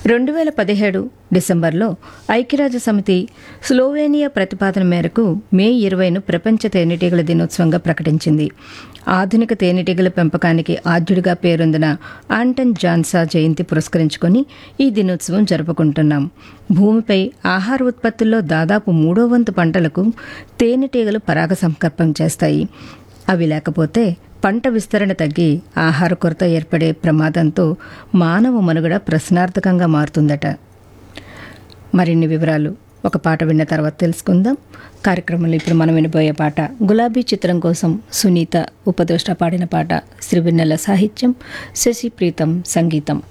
రెండు వేల పదిహేడు డిసెంబర్లో ఐక్యరాజ్య సమితి స్లోవేనియా ప్రతిపాదన మేరకు మే ఇరవైను ప్రపంచ తేనెటీగల దినోత్సవంగా ప్రకటించింది ఆధునిక తేనెటీగల పెంపకానికి ఆద్యుడిగా పేరొందిన ఆంటన్ జాన్సా జయంతి పురస్కరించుకొని ఈ దినోత్సవం జరుపుకుంటున్నాం భూమిపై ఆహార ఉత్పత్తుల్లో దాదాపు మూడో వంతు పంటలకు తేనెటీగలు పరాగ సంకల్పం చేస్తాయి అవి లేకపోతే పంట విస్తరణ తగ్గి ఆహార కొరత ఏర్పడే ప్రమాదంతో మానవ మనుగడ ప్రశ్నార్థకంగా మారుతుందట మరిన్ని వివరాలు ఒక పాట విన్న తర్వాత తెలుసుకుందాం కార్యక్రమంలో ఇప్పుడు మనం వినబోయే పాట గులాబీ చిత్రం కోసం సునీత ఉపదోష్ట పాడిన పాట శ్రీవెన్నెల సాహిత్యం శశి ప్రీతం సంగీతం